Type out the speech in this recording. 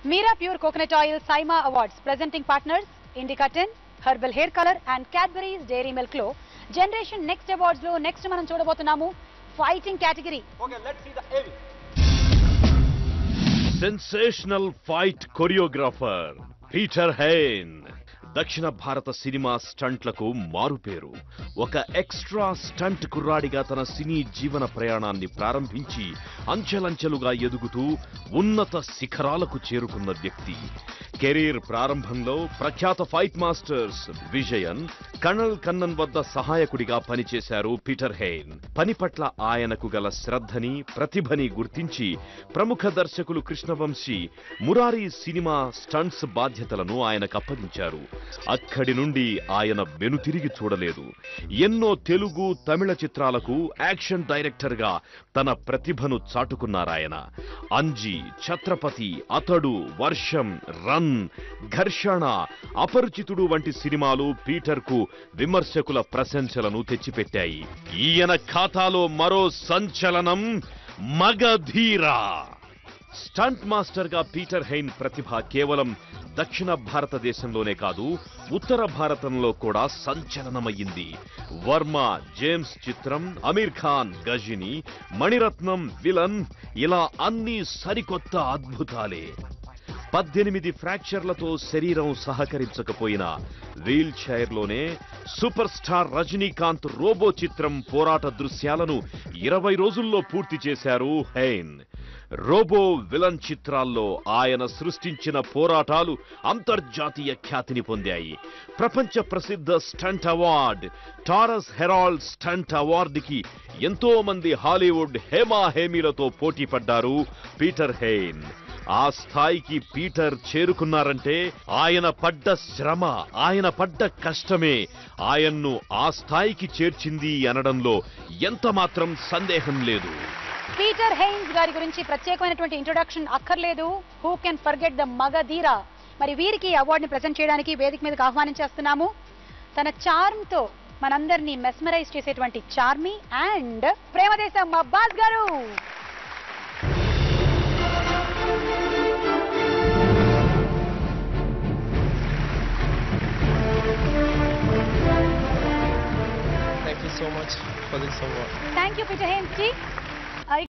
Mira Pure Coconut Oil Saima Awards presenting partners Indica 10, Herbal Hair Color and Cadbury's Dairy Milk Lo. Generation next awards లో next మనం చూడబోతున్నాము fighting category Okay, let's see the aim. Sensational fight choreographer Peter Hein దక్షిణ భారత cinema స్టంట్లకు మారుపేరు ఒక extra stunt కుర్రాడిగా తన సినీ జీవన ప్రయాణాన్ని ప్రారంభించి అంచెలంచెలుగా ఎదుగుతూ ఉన్నత శిఖరాలకు చేరుకున్న వ్యక్తి కెరీర్ ప్రారంభంలో ప్రఖ్యాత ఫైట్ మాస్టర్స్ విజయన్ కర్నల్ కన్నన్ వద్ద సహాయకుడిగా పనిచేశారు పీటర్ హెయిన్ పని పట్ల ఆయనకు గల శ్రద్ధని ప్రతిభని గుర్తించి ప్రముఖ దర్శకులు కృష్ణవంశీ మురారి సినిమా స్టంట్స్ బాధ్యతలను ఆయనకు అప్పగించారు అక్కడి నుండి ఆయన వెనుతిరిగి చూడలేదు ఎన్నో తెలుగు తమిళ చిత్రాలకు యాక్షన్ డైరెక్టర్ గా తన ప్రతిభను చాటుకున్నారాయన అంజి ఛత్రపతి అతడు వర్షం రన్ ఘర్షణ అపరిచితుడు వంటి సినిమాలు పీటర్ కు విమర్శకుల ప్రశంసలను తెచ్చిపెట్టాయి ఈయన ఖాతాలో మరో సంచలనం మగధీరా స్టంట్ మాస్టర్ గా పీటర్ హెయిన్ ప్రతిభ కేవలం దక్షిణ భారతదేశంలోనే కాదు ఉత్తర భారతంలో కూడా సంచలనమయ్యింది వర్మ జేమ్స్ చిత్రం అమీర్ ఖాన్ గజిని మణిరత్నం విలన్ ఇలా అన్ని సరికొత్త అద్భుతాలే పద్దెనిమిది ఫ్రాక్చర్లతో శరీరం సహకరించకపోయినా వీల్ చైర్లోనే సూపర్ స్టార్ రజనీకాంత్ రోబో చిత్రం పోరాట దృశ్యాలను ఇరవై రోజుల్లో పూర్తి చేశారు హెయిన్ రోబో విలన్ చిత్రాల్లో ఆయన సృష్టించిన పోరాటాలు అంతర్జాతీయ ఖ్యాతిని పొందాయి ప్రపంచ ప్రసిద్ధ stunt award Taurus world stunt అవార్డుకి ఎంతో మంది హాలీవుడ్ హేమా హేమీలతో పోటీ పడ్డారు పీటర్ హెయిన్ ఆ స్థాయికి పీటర్ చేరుకున్నారంటే ఆయన పడ్డ శ్రమ ఆయన పడ్డ కష్టమే ఆయన్ను ఆ స్థాయికి చేర్చింది అనడంలో ఎంత మాత్రం సందేహం లేదు పీటర్ హెయిన్స్ గారి గురించి ప్రత్యేకమైనటువంటి ఇంట్రొడక్షన్ అక్కర్లేదు who can forget the Magadheera మరి వీరికి ఈ అవార్డుని ప్రజెంట్ చేయడానికి వేదిక మీదకి ఆహ్వానించేస్తున్నాము తన చార్మ్ తో మనందరినీ మెస్మరైజ్ చేసేటువంటి చార్మి అండ్ ప్రేమదేశం అబ్బాస్ గారు Thank you so much for this award. Thank you Peter Hein G